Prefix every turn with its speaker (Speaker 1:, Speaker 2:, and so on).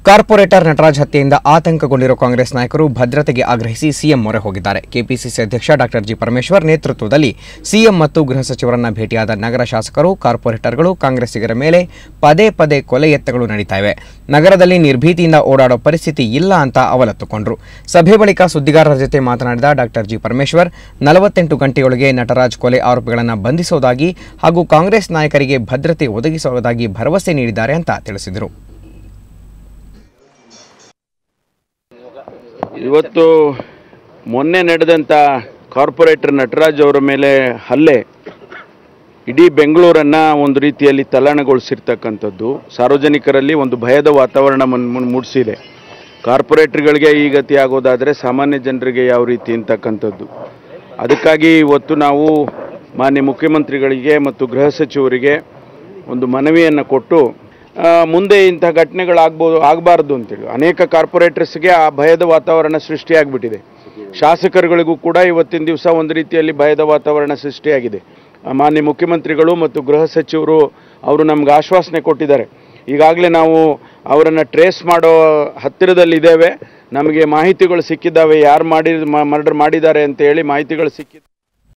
Speaker 1: corporate Nataraj ಹತ್ಯೆಯಿಂದ ಆತಂಕಗೊಂಡಿರುವ ಕಾಂಗ್ರೆಸ್ ನಾಯಕರು ಭದ್ರತೆಗೆ ಆಗ್ರಹಿಸಿ ಸಿಎಂ ಮೊರೆ ಹೋಗಿದ್ದಾರೆ ಕೆಪಿಸಿಸಿ ಅಧ್ಯಕ್ಷ ಡಾಕ್ಟರ್ ಜಿ ಪರಮೇಶ್ವರ್ ನೇತೃತ್ವದಲ್ಲಿ ಸಿಎಂ ಮತ್ತು ಗೃಹ ಸಚಿವರನ್ನ ಭೇಟಿಯಾದ ನಗರ ಶಾಸಕರು ಕಾರ್ಪೊರೇಟರ್ಗಳು ಕಾಂಗ್ರೆಸ್ಸಿಗರ ಮೇಲೆ ಪದೇ ಪದೇ ಕೊಲೆ ಯತ್ನಗಳು ನಡೀತಾ ಇವೆ ನಗರದಲ್ಲಿ ನಿರ್ಭೀತಿಯಿಂದ ಓಡಾಡೋ ಪರಿಸ್ಥಿತಿ ಇಲ್ಲ ಅಂತ ಅವಲತ್ತುಕೊಂಡ್ರು ಸಭೆ ಬಳಿಕ ಸುದ್ದಿಗಾರರ ಜೊತೆ ಮಾತನಾಡಿದ ಡಾಕ್ಟರ್ ಜಿ ಪರಮೇಶ್ವರ್ ನಲವತ್ತೆಂಟು ಗಂಟೆಯೊಳಗೆ ನಟರಾಜ್ ಕೊಲೆ ಆರೋಪಿಗಳನ್ನು ಬಂಧಿಸುವುದಾಗಿ ಹಾಗೂ ಕಾಂಗ್ರೆಸ್ ನಾಯಕರಿಗೆ ಭದ್ರತೆ ಒದಗಿಸುವುದಾಗಿ ಭರವಸೆ ನೀಡಿದ್ದಾರೆ ಅಂತ ತಿಳಿಸಿದರು
Speaker 2: ಇವತ್ತು ಮೊನ್ನೆ ನಡೆದಂಥ ಕಾರ್ಪೊರೇಟರ್ ನಟರಾಜ್ ಅವರ ಮೇಲೆ ಹಲ್ಲೆ ಇಡೀ ಬೆಂಗಳೂರನ್ನು ಒಂದು ರೀತಿಯಲ್ಲಿ ತಲ್ಲಣಗೊಳಿಸಿರ್ತಕ್ಕಂಥದ್ದು ಸಾರ್ವಜನಿಕರಲ್ಲಿ ಒಂದು ಭಯದ ವಾತಾವರಣ ಮೂಡಿಸಿದೆ ಕಾರ್ಪೊರೇಟರ್ಗಳಿಗೆ ಈ ಗತಿ ಆಗೋದಾದರೆ ಸಾಮಾನ್ಯ ಜನರಿಗೆ ಯಾವ ರೀತಿ ಅಂತಕ್ಕಂಥದ್ದು ಅದಕ್ಕಾಗಿ ಇವತ್ತು ನಾವು ಮಾನ್ಯ ಮುಖ್ಯಮಂತ್ರಿಗಳಿಗೆ ಮತ್ತು ಗೃಹ ಸಚಿವರಿಗೆ ಒಂದು ಮನವಿಯನ್ನು ಕೊಟ್ಟು ಆ, ಮುಂದೆ ಇಂಥ ಘಟನೆಗಳಾಗ್ಬೋದು ಆಗಬಾರ್ದು ಅಂತೇಳಿ ಅನೇಕ ಕಾರ್ಪೊರೇಟರ್ಸ್ಗೆ ಆ ಭಯದ ವಾತಾವರಣ ಸೃಷ್ಟಿಯಾಗಿಬಿಟ್ಟಿದೆ ಶಾಸಕರುಗಳಿಗೂ ಕೂಡ ಇವತ್ತಿನ ದಿವಸ ಒಂದು ರೀತಿಯಲ್ಲಿ ಭಯದ ವಾತಾವರಣ ಸೃಷ್ಟಿಯಾಗಿದೆ ಆ, ಮಾನ್ಯ ಮುಖ್ಯಮಂತ್ರಿಗಳು ಮತ್ತು ಗೃಹ ಸಚಿವರು ಅವರು ನಮ್ಗೆ ಆಶ್ವಾಸನೆ ಕೊಟ್ಟಿದ್ದಾರೆ ಈಗಾಗಲೇ ನಾವು ಅವರನ್ನು ಟ್ರೇಸ್ ಮಾಡೋ ಹತ್ತಿರದಲ್ಲಿದ್ದೇವೆ ನಮಗೆ ಮಾಹಿತಿಗಳು ಸಿಕ್ಕಿದ್ದಾವೆ ಯಾರು ಮಾಡಿ ಮರ್ಡರ್ ಮಾಡಿದ್ದಾರೆ ಅಂತ ಹೇಳಿ ಮಾಹಿತಿಗಳು ಸಿಕ್ಕಿದ್ದಾವೆ